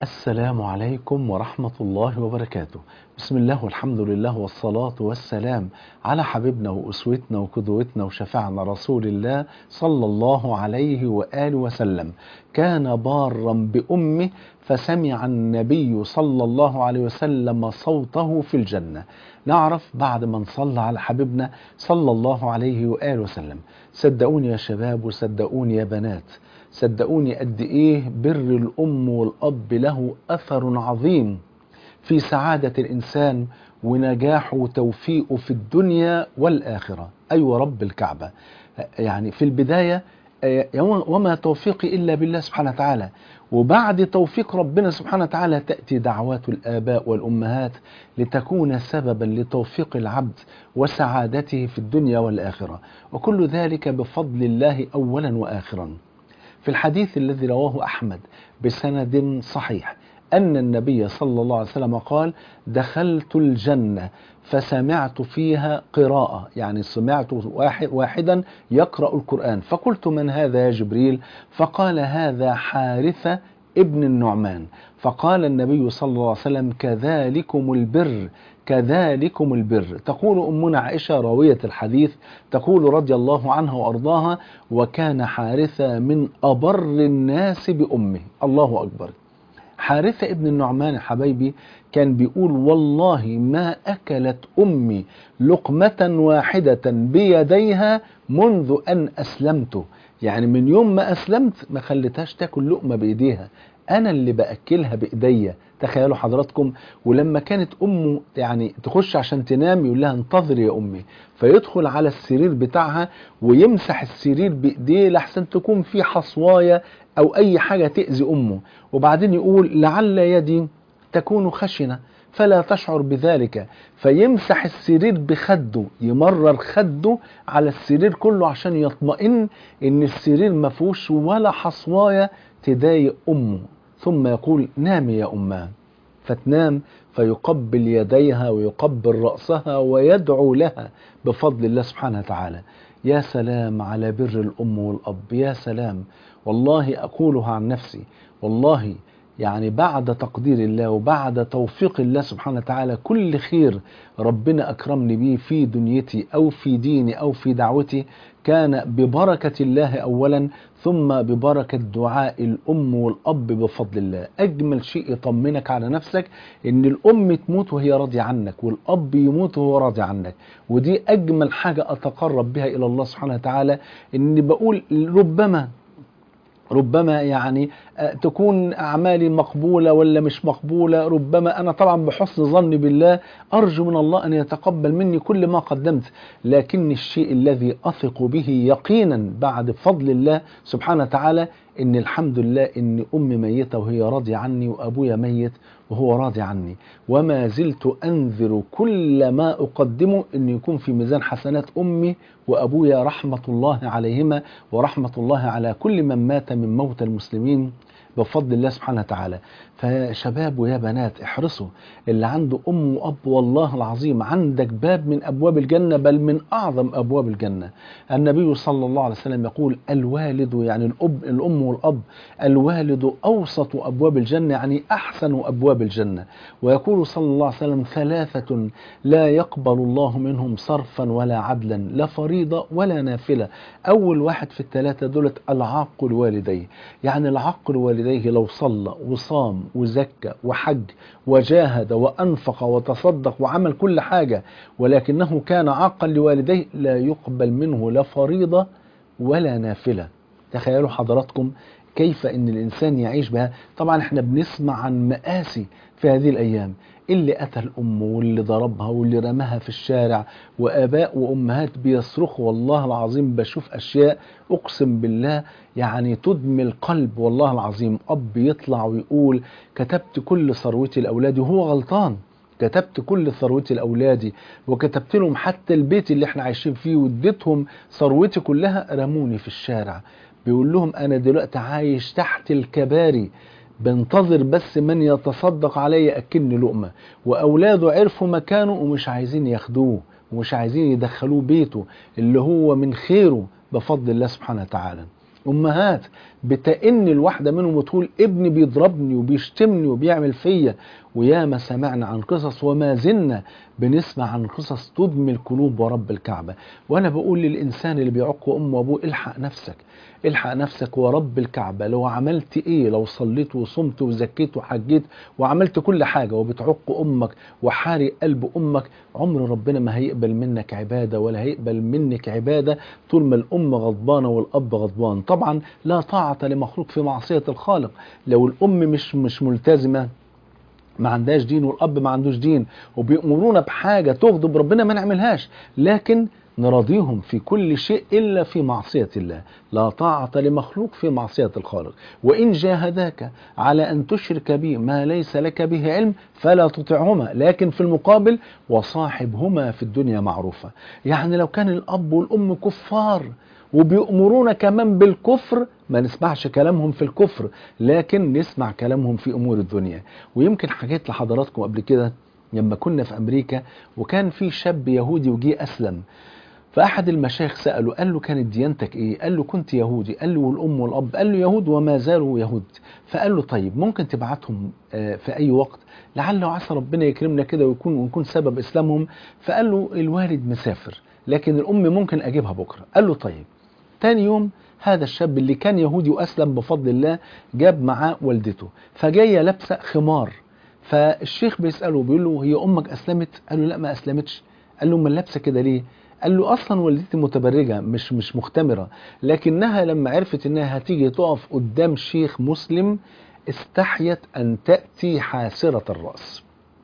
السلام عليكم ورحمة الله وبركاته بسم الله والحمد لله والصلاة والسلام على حبيبنا وأسوتنا وقدوتنا وشفعنا رسول الله صلى الله عليه وآله وسلم كان بارا بأمه فسمع النبي صلى الله عليه وسلم صوته في الجنة نعرف بعد ما نصلى على حبيبنا صلى الله عليه وآله وسلم صدقوني يا شباب وصدقوني يا بنات صدقوني قد ايه بر الام والاب له اثر عظيم في سعاده الانسان ونجاحه وتوفيقه في الدنيا والاخره ايوه رب الكعبه يعني في البدايه وما توفيقي الا بالله سبحانه وتعالى وبعد توفيق ربنا سبحانه وتعالى تاتي دعوات الاباء والامهات لتكون سببا لتوفيق العبد وسعادته في الدنيا والاخره وكل ذلك بفضل الله اولا واخرا في الحديث الذي رواه أحمد بسند صحيح أن النبي صلى الله عليه وسلم قال دخلت الجنة فسمعت فيها قراءة يعني سمعت واحد واحدا يقرأ القرآن فقلت من هذا يا جبريل فقال هذا حارثة ابن النعمان فقال النبي صلى الله عليه وسلم كذلكم البر كذلكم البر تقول أمنا عائشة راوية الحديث تقول رضي الله عنها وأرضاها وكان حارثة من أبر الناس بأمه الله أكبر حارثة ابن النعمان حبايبي كان بيقول والله ما أكلت أمي لقمة واحدة بيديها منذ أن أسلمت يعني من يوم ما أسلمت ما خلتهاش تاكل لقمة بإيديها أنا اللي بأكلها بإيديا تخيلوا حضراتكم ولما كانت امه يعني تخش عشان تنام يقول لها انتظري يا امي فيدخل على السرير بتاعها ويمسح السرير بايديه لحسن تكون في حصوايه او اي حاجه تاذي امه وبعدين يقول لعل يدي تكون خشنه فلا تشعر بذلك فيمسح السرير بخده يمرر خده على السرير كله عشان يطمئن ان السرير ما فيهوش ولا حصوايه تضايق امه ثم يقول نامي يا أماه فتنام فيقبل يديها ويقبل رأسها ويدعو لها بفضل الله سبحانه وتعالى يا سلام على بر الأم والأب يا سلام والله أقولها عن نفسي والله يعني بعد تقدير الله وبعد توفيق الله سبحانه وتعالى كل خير ربنا أكرمني به في دنيتي أو في ديني أو في دعوتي كان ببركة الله أولا ثم ببركة دعاء الأم والأب بفضل الله أجمل شيء يطمنك على نفسك إن الأم تموت وهي راضية عنك والأب يموت وهو راضي عنك ودي أجمل حاجة أتقرب بها إلى الله سبحانه وتعالى إني بقول ربما ربما يعني تكون أعمالي مقبولة ولا مش مقبولة ربما أنا طبعا بحسن ظني بالله أرجو من الله أن يتقبل مني كل ما قدمت لكن الشيء الذي أثق به يقينا بعد فضل الله سبحانه وتعالى إن الحمد لله إن أمي ميتة وهي راضية عني وأبويا ميت وهو راضي عني وما زلت أنذر كل ما أقدمه أن يكون في ميزان حسنات أمي وأبويا رحمة الله عليهما ورحمة الله على كل من مات من موتى المسلمين بفضل الله سبحانه وتعالى فشباب ويا بنات احرصوا اللي عنده ام واب والله العظيم عندك باب من ابواب الجنه بل من اعظم ابواب الجنه النبي صلى الله عليه وسلم يقول الوالد يعني الاب الام والاب الوالد اوسط ابواب الجنه يعني احسن ابواب الجنه ويقول صلى الله عليه وسلم ثلاثه لا يقبل الله منهم صرفا ولا عدلا لا فريضه ولا نافله اول واحد في الثلاثه دولت العاق الوالديه يعني العاق الوالديه لو صلى وصام وزكى وحج وجاهد وأنفق وتصدق وعمل كل حاجة ولكنه كان عاقا لوالديه لا يقبل منه لا فريضة ولا نافلة تخيلوا حضراتكم كيف ان الانسان يعيش بها طبعا احنا بنسمع عن مآسي في هذه الايام اللي قتل امه واللي ضربها واللي رماها في الشارع واباء وامهات بيصرخوا والله العظيم بشوف اشياء اقسم بالله يعني تدمي القلب والله العظيم اب يطلع ويقول كتبت كل ثروتي لاولادي وهو غلطان كتبت كل ثروتي لاولادي وكتبت لهم حتى البيت اللي احنا عايشين فيه واديتهم ثروتي كلها رموني في الشارع بيقول لهم انا دلوقتي عايش تحت الكباري بنتظر بس من يتصدق علي ياكلني لقمه واولاده عرفوا مكانه ومش عايزين ياخدوه ومش عايزين يدخلوه بيته اللي هو من خيره بفضل الله سبحانه وتعالى امهات بتئن الواحدة منهم وتقول ابني بيضربني وبيشتمني وبيعمل فيا وياما سمعنا عن قصص وما زلنا بنسمع عن قصص تدمي القلوب ورب الكعبة وأنا بقول للإنسان اللي بيعق أمه وأبوه الحق نفسك الحق نفسك ورب الكعبة لو عملت ايه لو صليت وصمت وزكيت وحجيت وعملت كل حاجة وبتعق امك وحارق قلب امك عمر ربنا ما هيقبل منك عبادة ولا هيقبل منك عبادة طول ما الام غضبانة والاب غضبان طبعا لا طاعة لمخلوق في معصية الخالق لو الام مش مش ملتزمة ما عندهاش دين والاب ما عندوش دين وبيأمرونا بحاجة تغضب ربنا ما نعملهاش لكن نراضيهم في كل شيء إلا في معصية الله لا طاعة لمخلوق في معصية الخالق وإن جاهداك على أن تشرك بي ما ليس لك به علم فلا تطعهما لكن في المقابل وصاحبهما في الدنيا معروفة يعني لو كان الأب والأم كفار وبيأمرونا كمان بالكفر ما نسمعش كلامهم في الكفر لكن نسمع كلامهم في أمور الدنيا ويمكن حكيت لحضراتكم قبل كده لما كنا في أمريكا وكان في شاب يهودي وجي أسلم فأحد المشايخ سأله قال له كانت ديانتك إيه؟ قال له كنت يهودي قال له والأم والأب قال له يهود وما زالوا يهود فقال له طيب ممكن تبعتهم في أي وقت لعل وعسى ربنا يكرمنا كده ويكون ونكون سبب إسلامهم فقال له الوالد مسافر لكن الأم ممكن أجيبها بكرة قال له طيب تاني يوم هذا الشاب اللي كان يهودي وأسلم بفضل الله جاب معاه والدته فجاية لابسة خمار فالشيخ بيسأله بيقول له هي أمك أسلمت؟ قال له لا ما أسلمتش قال له امال لابسة كده ليه؟ قال له اصلا والدتي متبرجه مش مش مختمره لكنها لما عرفت انها هتيجي تقف قدام شيخ مسلم استحيت ان تاتي حاسره الراس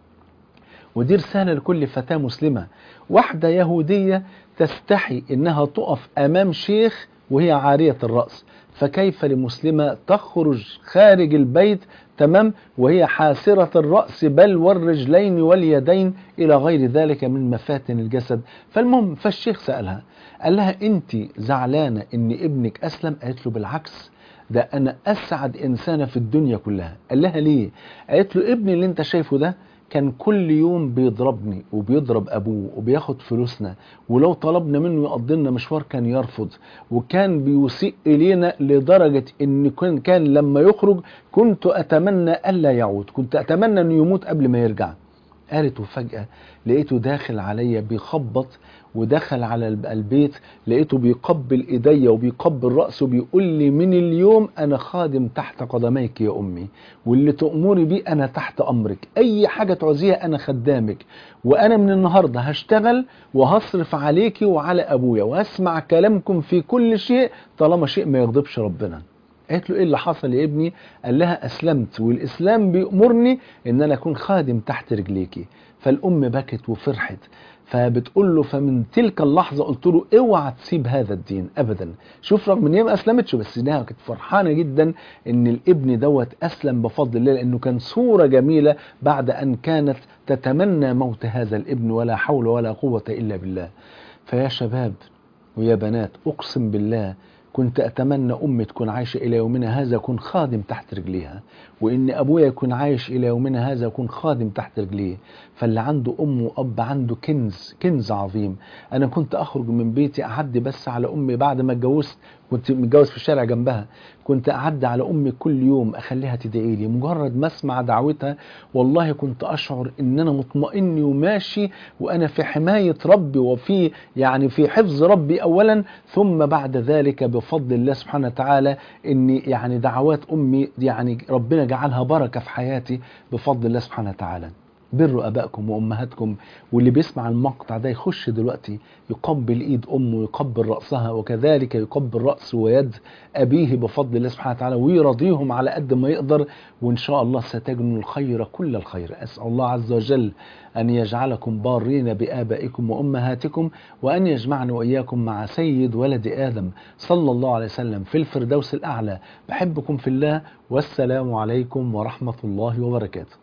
ودي رساله لكل فتاه مسلمه واحده يهوديه تستحي انها تقف امام شيخ وهي عاريه الراس فكيف لمسلمه تخرج خارج البيت تمام وهي حاسرة الرأس بل والرجلين واليدين إلى غير ذلك من مفاتن الجسد فالمهم فالشيخ سألها قال لها أنت زعلانة أن ابنك أسلم قالت له بالعكس ده أنا أسعد إنسانة في الدنيا كلها قال لها ليه قالت له ابني اللي أنت شايفه ده كان كل يوم بيضربني وبيضرب ابوه وبياخد فلوسنا ولو طلبنا منه يقضي لنا مشوار كان يرفض وكان بيسيء الينا لدرجه ان كان لما يخرج كنت اتمنى الا يعود كنت اتمنى انه يموت قبل ما يرجع قالت وفجاه لقيته داخل عليا بيخبط ودخل على البيت لقيته بيقبل ايديا وبيقبل راسه بيقول لي من اليوم انا خادم تحت قدميك يا امي واللي تامري بيه انا تحت امرك اي حاجه تعوزيها انا خدامك وانا من النهارده هشتغل وهصرف عليكي وعلى ابويا واسمع كلامكم في كل شيء طالما شيء ما يغضبش ربنا قالت له ايه اللي حصل يا ابني قال لها اسلمت والاسلام بيامرني ان انا اكون خادم تحت رجليكي فالام بكت وفرحت فبتقول له فمن تلك اللحظه قلت له اوعى تسيب هذا الدين ابدا شوف رغم ان هي ما اسلمتش بس انها كانت فرحانه جدا ان الابن دوت اسلم بفضل الله لانه كان صوره جميله بعد ان كانت تتمنى موت هذا الابن ولا حول ولا قوه الا بالله فيا شباب ويا بنات اقسم بالله كنت أتمنى أمي تكون عايشة إلى يومنا هذا أكون خادم تحت رجليها وإن أبويا يكون عايش إلى يومنا هذا أكون خادم تحت رجليه فاللي عنده أم وأب عنده كنز كنز عظيم أنا كنت أخرج من بيتي أعدي بس على أمي بعد ما اتجوزت كنت متجوز في الشارع جنبها كنت أعدي على أمي كل يوم أخليها تدعي لي مجرد ما أسمع دعوتها والله كنت أشعر إن أنا مطمئن وماشي وأنا في حماية ربي وفي يعني في حفظ ربي أولا ثم بعد ذلك بفضل الله سبحانه وتعالى إن يعني دعوات أمي يعني ربنا جعلها بركة في حياتي بفضل الله سبحانه وتعالى بروا ابائكم وامهاتكم واللي بيسمع المقطع ده يخش دلوقتي يقبل ايد امه ويقبل راسها وكذلك يقبل راس ويد ابيه بفضل الله سبحانه وتعالى ويرضيهم على قد ما يقدر وان شاء الله ستجنوا الخير كل الخير اسال الله عز وجل ان يجعلكم بارين بابائكم وامهاتكم وان يجمعنا واياكم مع سيد ولد ادم صلى الله عليه وسلم في الفردوس الاعلى بحبكم في الله والسلام عليكم ورحمه الله وبركاته